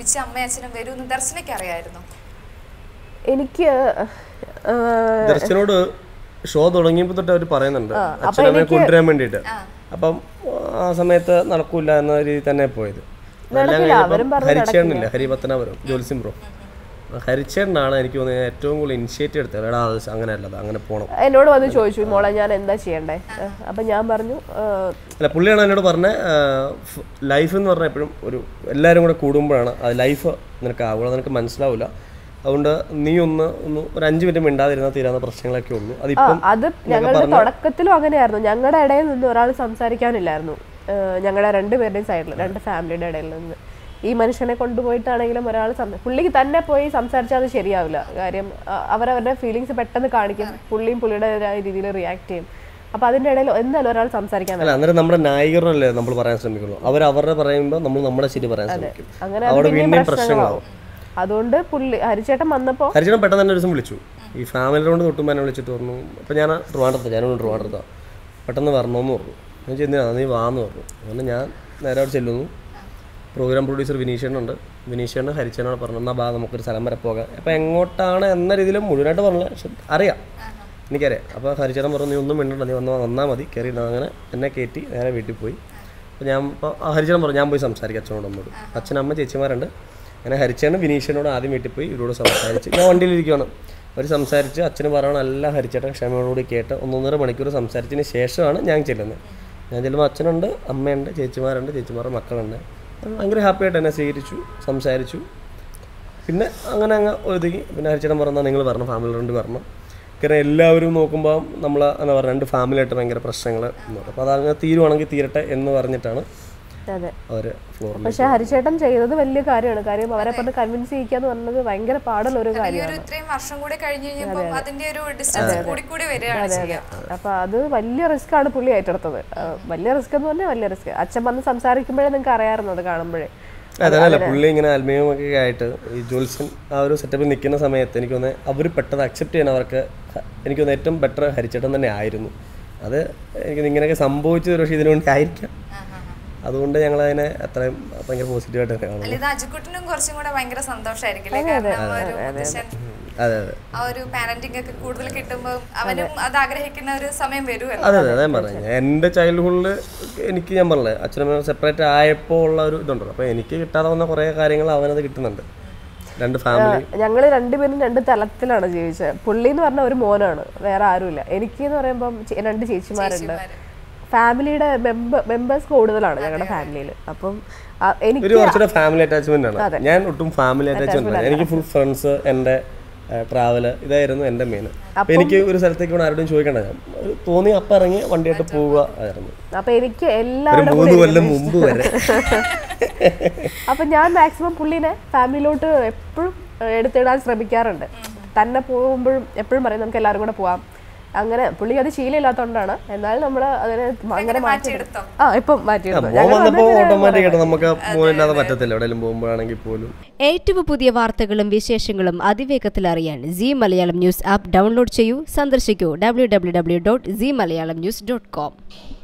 തിരിച്ച് അമ്മയും അച്ഛനും വരുമെന്ന് ദർശനയ്ക്ക് അറിയായിരുന്നു എനിക്ക് ആ, ദർശനോട് ഷോ തുടങ്ങിയപ്പോൾ തൊട്ട് അവർ പറയുന്നുണ്ട് അച്ഛനമ്മയെ കൊണ്ടുവരാൻ വേണ്ടിയിട്ട് അപ്പം ആ സമയത്ത് നടക്കൂല എന്ന രീതിയിൽ തന്നെ പോയത് അതെല്ലാം കഴിഞ്ഞപ്പം ഹരിച്ചേട്ടനില്ല ഹരിപത്തനാപുരം ജോത്സ്യം ബ്രോ ഹരിച്ചേട്ടനാണ് എനിക്ക് തോന്നുന്നത് ഏറ്റവും കൂടുതൽ ഇനിഷ്യേറ്റീവ് എടുത്തത് എടാ അത് അങ്ങനെയല്ല അത് അങ്ങനെ പോകണം എന്നോട് വന്ന് ചോദിച്ചു മോളെ ഞാൻ എന്താ ചെയ്യണ്ടേ ആ, അപ്പൊ ഞാൻ പറഞ്ഞു ആ, അല്ല പുള്ളിയാണ് എന്നോട് പറഞ്ഞ ലൈഫ് എന്ന് പറഞ്ഞാൽ എപ്പോഴും ഒരു എല്ലാവരും കൂടെ കൂടുമ്പോഴാണ് അത് ലൈഫ് നിനക്ക് ആവുക നിനക്ക് മനസ്സിലാവില്ല അതുകൊണ്ട് നീ ഒന്ന് ഒന്ന് ഒരു അഞ്ച് മിനിറ്റ് മിണ്ടാതിരുന്നാൽ തീരാവുന്ന പ്രശ്നങ്ങളൊക്കെ ഉള്ളൂ ആ, അതിപ്പം അത് ഞങ്ങളുടെ തുടക്കത്തിലും അങ്ങനെയായിരുന്നു ഞങ്ങളുടെ ഇടയിൽ നിന്ന് ഒരാൾ സംസാരിക്കാനില്ലായിരുന്നു ഏഹ് ഞങ്ങളുടെ രണ്ടുപേരുടെയും സൈഡിൽ രണ്ട് ഫാമിലിയുടെ ഇടയിൽ നിന്ന് ഈ മനുഷ്യനെ കൊണ്ടുപോയിട്ടാണെങ്കിലും ഒരാൾ പുള്ളിക്ക് തന്നെ പോയി സംസാരിച്ചാൽ അത് ശരിയാവില്ല കാര്യം അ- അവരവരുടെ ഫീലിങ്സ് പെട്ടെന്ന് കാണിക്കും പുള്ളിയും പുള്ളിയുടേതായ രീതിയിൽ റിയാക്ട് ചെയ്യും അപ്പൊ അതിന്റെ ഇടയിൽ എന്തായാലും ഒരാൾ സംസാരിക്കാൻ അല്ല അന്നേരം നമ്മുടെ നായികരല്ലേ നമ്മൾ പറയാൻ ശ്രമിക്കുള്ളൂ അവർ അവരുടെ പറയുമ്പോൾ നമ്മൾ നമ്മുടെ ശരി പറയാൻ ശ്രമിക്കും അങ്ങനെ അത് അവിടെ പിന്നെയും പിന്നെയും പ്രശ്നങ്ങളാവും പ്രശ്നങ്ങളാവും അതുകൊണ്ട് പുള്ളി ഹരിച്ചേട്ടൻ വന്നപ്പോ ഹരിജനം പെട്ടെന്ന് തന്നെ ഒരു ദിവസം വിളിച്ചു ഈ ഫാമിലി കൊണ്ട് തൊട്ടുമ്പോൾ എന്നെ വിളിച്ചിട്ട് പറഞ്ഞു അപ്പം ഞാൻ ട്രിവാൻഡ്രത്ത് ഞാനോട് ട്രിവാൻഡ്രത്താണ് പെട്ടെന്ന് വരണമെന്ന് പറഞ്ഞു ഞാൻ ചെന്ന് നീ വാന്ന് പറഞ്ഞു അങ്ങനെ ഞാൻ നേരെ അവിടെ ചെല്ലുന്നു പ്രോഗ്രാം പ്രൊഡ്യൂസർ വിനീഷനുണ്ട് വിനീഷണ് ഹരിച്ചനോട് പറഞ്ഞു എന്നാൽ ബാ നമുക്കൊരു സ്ഥലം വരെ പോകാം അപ്പോൾ എങ്ങോട്ടാണ് എന്ന രീതിയിൽ മുഴുവനായിട്ട് പറഞ്ഞില്ല പക്ഷെ അറിയാം എനിക്കറിയാം അപ്പോൾ ഹരിച്ചേട്ടൻ പറഞ്ഞു നീ ഒന്നും മിണ്ടണ്ട നീ വന്ന് വന്നാൽ മതി കയറി ഇരുന്ന് അങ്ങനെ എന്നെ കയറ്റി നേരെ വീട്ടിൽ പോയി അപ്പോൾ ഞാൻ ഇപ്പോൾ ഹരിച്ചേട്ടൻ പറഞ്ഞു ഞാൻ പോയി സംസാരിക്കാം അച്ഛനോട് അമ്മയോട് അച്ഛനമ്മ ചേച്ചിമാരുണ്ട് അങ്ങനെ ഹരിച്ചേട്ടൻ വിനീഷനോട് ആദ്യം വീട്ടിൽ പോയി ഇവരോട് സംസാരിച്ച് ഞാൻ വണ്ടിയിലിരിക്കുകയാണ് അവർ സംസാരിച്ച് അച്ഛന് പറയണം എല്ലാം ഹരിച്ചേട്ടൻ ക്ഷമയോടുകൂടി കേട്ട് ഒന്നൊന്നര മണിക്കൂർ സംസാരിച്ചതിന് ശേഷമാണ് ഞാൻ ചെല്ലുന്നത് ഞാൻ ചെല്ലുമ്പോൾ അച്ഛനുണ്ട് അമ്മയുണ്ട് ചേച്ചിമാരുണ്ട് ചേച്ചിമാരുടെ മക്കളുണ്ട് അവർ ഭയങ്കര ഹാപ്പിയായിട്ട് എന്നെ സ്വീകരിച്ചു സംസാരിച്ചു പിന്നെ അങ്ങനെ അങ്ങ് ഒതുങ്ങി പിന്നെ ഹരിച്ചേട്ടൻ പറഞ്ഞാൽ നിങ്ങൾ പറഞ്ഞു ഫാമിലി കൊണ്ട് പറഞ്ഞു കാരണം എല്ലാവരും നോക്കുമ്പോൾ നമ്മൾ എന്താ പറയുക രണ്ട് ഫാമിലിയായിട്ട് ഭയങ്കര പ്രശ്നങ്ങൾ അപ്പോൾ അതങ്ങനെ തീരുവാണെങ്കിൽ തീരട്ടെ എന്ന് പറഞ്ഞിട്ടാണ് അതെ അവർ ഫ്ലോറിൽ പക്ഷെ ഹരിച്ചേട്ടൻ ചെയ്തത് വലിയ കാര്യമാണ് കാര്യം അവരെ പറഞ്ഞ് കൺവിൻസ് ചെയ്യിക്കാന്ന് പറഞ്ഞത് ഭയങ്കര പാടുള്ള ഒരു ഈ കാര്യമാണ് ഒരു ഇത്രയും വർഷം കൂടെ കഴിഞ്ഞ് കഴിഞ്ഞപ്പോൾ അതിന്റെ ഒരു ഡിസ്റ്റൻസ് കൂടി കൂടി വരികയാണ് ചെയ്യുക അപ്പൊ അത് വലിയ റിസ്ക് ആണ് പുള്ളി ഏറ്റെടുത്തത് ആ, വലിയ റിസ്ക് എന്ന് പറഞ്ഞാൽ വലിയ റിസ്ക് അച്ഛൻ വന്ന് സംസാരിക്കുമ്പോഴേ നിങ്ങൾക്ക് അറിയാമായിരുന്നു അത് കാണുമ്പോഴേ അതല്ല പുള്ളി ഇങ്ങനെ അൽമീയമൊക്കെ ആയിട്ട് ഈ ജോത്സ്യൻ ആ ഒരു സെറ്റപ്പിൽ നിൽക്കുന്ന സമയത്ത് എനിക്ക് തോന്നുന്നത് അവർ പെട്ടെന്ന് അക്സെപ്റ്റ് ചെയ്യാൻ അവർക്ക് ഹ- എനിക്ക് തോന്നുന്നത് ഏറ്റവും ബെറ്റർ ഹരിച്ചേട്ടൻ തന്നെ ആയിരുന്നു അത് എനിക്ക് ഇങ്ങനെയൊക്കെ സംഭവിച്ചത് പക്ഷേ ഇതിനു വേണ്ടി ആയിരിക്കാം അതുകൊണ്ട് ഞങ്ങൾ അതിനെ അത്രയും ഭയങ്കര പോസിറ്റീവായിട്ട് തന്നെ കാണുന്നു അല്ല ഇത് അജുക്കുട്ടിനും കുറച്ചും കൂടെ ഭയങ്കര സന്തോഷമായിരിക്കില്ലേ കാരണം ഒരു മുത്തശ്ശൻ അതെ അതെ ആ ഒരു പാരന്റിംഗ് ഒക്കെ കൂടുതൽ കിട്ടുമ്പോൾ അവനും അത് ആഗ്രഹിക്കുന്ന ഒരു സമയം വരുമല്ലോ അതെ അതെ അതെ പറഞ്ഞു എൻ്റെ ചൈൽഡ്ഹുഡിൽ എനിക്ക് ഞാൻ പറഞ്ഞില്ലേ അച്ഛനമ്മ സെപ്പറേറ്റ് ആയപ്പോൾ ഉള്ള ഒരു ഇതുണ്ടല്ലോ അപ്പോൾ എനിക്ക് കിട്ടാതെ വന്ന കുറേ കാര്യങ്ങൾ അവനത് കിട്ടുന്നുണ്ട് രണ്ട് ഫാമിലി ഞങ്ങൾ രണ്ടുപേരും രണ്ട് തലത്തിലാണ് ജീവിച്ചത് പുള്ളി എന്ന് പറഞ്ഞ ഒരു മോനാണ് വേറെ ആരുമില്ല എനിക്ക് എന്ന് പറയുമ്പം ചെ- രണ്ട് ചേച്ചിമാരുണ്ട് ഫാമിലിയുടെ മെമ്പർ മെമ്പേഴ്സ് കൂടുതലാണ് ഞങ്ങളുടെ ഫാമിലിയിൽ അപ്പം ആ, എനിക്ക് ഒരു കുറച്ചുകൂടെ ഫാമിലി അറ്റാച്ച്മെന്റ് ആണ് ഞാൻ ഒട്ടും ഫാമിലി അറ്റാച്ച്മെന്റ് അല്ല എനിക്ക് ഫുൾ ഫ്രണ്ട്സ് എൻ്റെ ട്രാവല് ഇതായിരുന്നു എൻ്റെ മെയിൻ അപ്പൊ എനിക്ക് ഒരു സ്ഥലത്തേക്ക് ഇവിടെ ആരോടും ചോദിക്കണ്ട ഞാൻ ഒരു തോന്നി അപ്പം ഇറങ്ങി വണ്ടിയായിട്ട് പോവുക ആയിരുന്നു അപ്പൊ എനിക്ക് ഒരു എല്ലാവരുടെ മൂന്ന് കൊല്ലം മുമ്പ് വരെ അപ്പൊ ഞാൻ മാക്സിമം പുള്ളിനെ ഫാമിലിയിലോട്ട് എപ്പോഴും എടുത്തിടാൻ ശ്രമിക്കാറുണ്ട് തന്നെ പോകുമ്പോഴും എപ്പോഴും പറയും നമുക്ക് എല്ലാവരും കൂടെ പോവാം അങ്ങനെ പുള്ളി അത് ശീലമില്ലാത്തതുകൊണ്ടാണ് എന്നാലും നമ്മൾ അതിനെ അങ്ങനെ മാറ്റിയെടുത്തു ആ ഇപ്പം മാറ്റിയെടുത്തു മോൻ വന്നപ്പോൾ ഓട്ടോമാറ്റിക് ആയിട്ട് നമുക്ക് മോനില്ലാതെ പറ്റത്തില്ല എവിടെയെങ്കിലും പോകുമ്പോഴാണെങ്കിൽ പോലും ഏറ്റവും പുതിയ വാർത്തകളും വിശേഷങ്ങളും അതിവേഗത്തിൽ അറിയാൻ Zee Malayalam news app download ചെയ്യൂ സന്ദർശിക്കൂ W W W dot Zee Malayalam news dot com